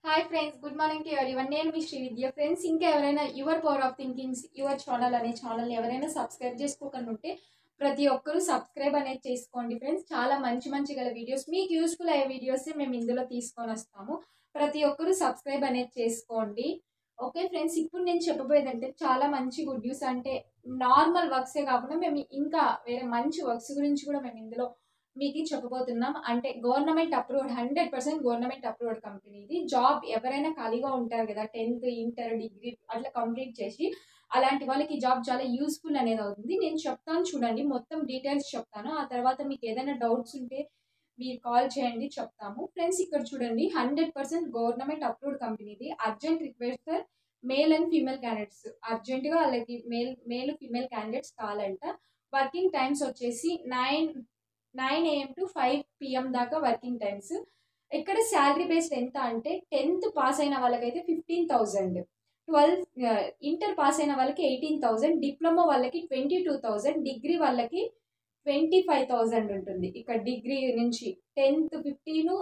hi friends good morning to ఎవరి నేను మీ శ్రీ విద్య ఫ్రెండ్స్ ఇంకా ఎవరైనా your power of thinkings your channel అనే ఛానల్ని ఎవరైనా సబ్స్క్రైబ్ చేసుకోకుండా ఉంటే ప్రతి ఒక్కరూ సబ్స్క్రైబ్ అనేది చేసుకోండి ఫ్రెండ్స్ చాలా మంచి మంచి గల వీడియోస్ మీకు యూస్ఫుల్ అయ్యే వీడియోస్ మేము ఇందులో తీసుకొని వస్తాము ప్రతి ఒక్కరూ సబ్స్క్రైబ్ అనేది చేసుకోండి ఓకే ఫ్రెండ్స్ ఇప్పుడు నేను చెప్పబోయేది అంటే చాలా మంచి గుడ్ న్యూస్ అంటే నార్మల్ వర్క్సే కాకుండా మేము ఇంకా వేరే మంచి వర్క్స్ గురించి కూడా మేము ఇందులో మీకు చెప్పబోతున్నాం అంటే government approved hundred percent government approved company ఇది జాబ్ ఎవరైనా ఖాళీగా ఉంటారు కదా టెన్త్ ఇంటర్ డిగ్రీ అట్లా కంప్లీట్ చేసి అలాంటి వాళ్ళకి ఈ జాబ్ చాలా యూస్ఫుల్ అనేది అవుతుంది నేను చెప్తాను చూడండి మొత్తం డీటెయిల్స్ చెప్తాను ఆ తర్వాత మీకు ఏదైనా డౌట్స్ ఉంటే మీరు కాల్ చేయండి చెప్తాము ఫ్రెండ్స్ ఇక్కడ చూడండి hundred percent government approved company ఇది urgent request for male and female candidates అర్జెంటుగా వాళ్ళకి మేల్ మేల్ ఫీమేల్ క్యాండిడేట్స్ కావాలంట వర్కింగ్ టైమ్స్ వచ్చేసి nine nine AM to five PM దాకా వర్కింగ్ టైమ్స్ ఇక్కడ శాలరీ బేస్డ్ ఎంత అంటే టెన్త్ పాస్ అయిన వాళ్ళకైతే fifteen thousand twelfth inter pass అయిన వాళ్ళకి ఎయిటీన్ థౌజండ్ డిప్లొమా వాళ్ళకి ట్వంటీ టూ థౌజండ్ డిగ్రీ వాళ్ళకి ట్వంటీ ఫైవ్ థౌజండ్ ఉంటుంది ఇక్కడ డిగ్రీ నుంచి టెన్త్ ఫిఫ్టీన్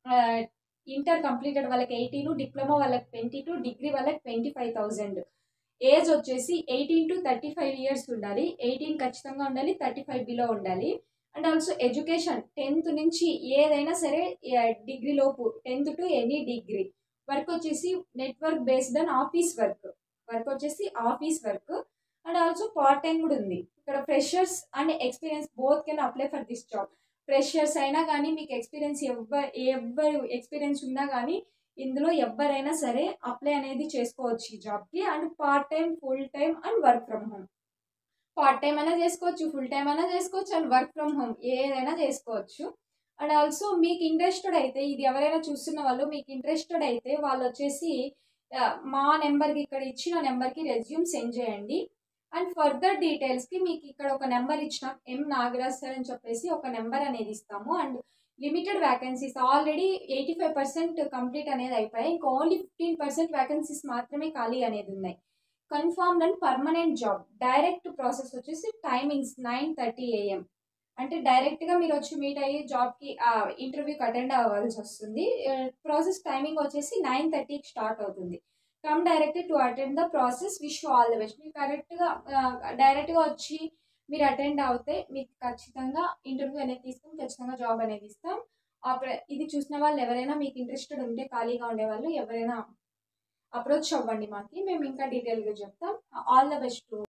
ఇంటర్ కంప్లీటెడ్ వాళ్ళకి ఎయిటీన్ డిప్లొమా వాళ్ళకి ట్వంటీ టూ డిగ్రీ వాళ్ళకి ట్వంటీ ఫైవ్ థౌజండ్ ఏజ్ వచ్చేసి eighteen to thirty five years ఉండాలి ఎయిటీన్ ఖచ్చితంగా ఉండాలి థర్టీ ఫైవ్ బిలో ఉండాలి అండ్ ఆల్సో ఎడ్యుకేషన్ టెన్త్ నుంచి ఏదైనా సరే డిగ్రీ లోపు tenth to any degree work వచ్చేసి network based on office work work వచ్చేసి office work and also part time కూడా ఉంది ఇక్కడ freshers and experience both can apply for this job freshers అయినా కానీ మీకు ఎక్స్పీరియన్స్ ఎవ్వరు ఎవ్వరు ఎక్స్పీరియన్స్ ఉన్నా కానీ ఇందులో ఎవరైనా సరే అప్లై అనేది చేసుకోవచ్చు ఈ జాబ్కి and part time full time and work from home part time అయినా చేసుకోవచ్చు ఫుల్ టైం అయినా చేసుకోవచ్చు అండ్ వర్క్ ఫ్రమ్ హోమ్ ఏదైనా చేసుకోవచ్చు అండ్ ఆల్సో మీకు ఇంట్రెస్టెడ్ అయితే ఇది ఎవరైనా చూస్తున్న వాళ్ళు మీకు ఇంట్రెస్టెడ్ అయితే వాళ్ళు వచ్చేసి మా నెంబర్కి ఇక్కడ ఇచ్చిన నెంబర్కి రెజ్యూమ్ సెండ్ చేయండి అండ్ ఫర్దర్ డీటెయిల్స్కి మీకు ఇక్కడ ఒక నెంబర్ ఇచ్చినాం ఎం నాగరాజ్ సార్ అని చెప్పేసి ఒక నెంబర్ అనేది ఇస్తాము and limited vacancies already eighty five percent complete అనేది అయిపోయాయి ఇంకా ఓన్లీ ఫిఫ్టీన్ పర్సెంట్ వ్యాకెన్సీస్ మాత్రమే ఖాళీ అనేది ఉన్నాయి confirmed and permanent job direct process వచ్చేసి టైమింగ్స్ నైన్ థర్టీ ఏఎం అంటే డైరెక్ట్గా మీరు వచ్చి మీట్ అయ్యి జాబ్కి ఇంటర్వ్యూకి అటెండ్ అవ్వాల్సి వస్తుంది ప్రాసెస్ టైమింగ్ వచ్చేసి నైన్ థర్టీకి స్టార్ట్ అవుతుంది come direct to attend the process wish all the best మీరు కరెక్ట్గా డైరెక్ట్గా వచ్చి మీరు అటెండ్ అవుతే మీకు ఖచ్చితంగా ఇంటర్వ్యూ అనేది తీసుకుని ఖచ్చితంగా జాబ్ అనేది ఇస్తాం ఇది చూసిన వాళ్ళు ఎవరైనా మీకు ఇంట్రెస్టెడ్ ఉంటే ఖాళీగా ఉండేవాళ్ళు ఎవరైనా అప్రోచ్ అవ్వండి మాకి మేము ఇంకా డీటెయిల్గా చెప్తాం ఆల్ ద బెస్ట్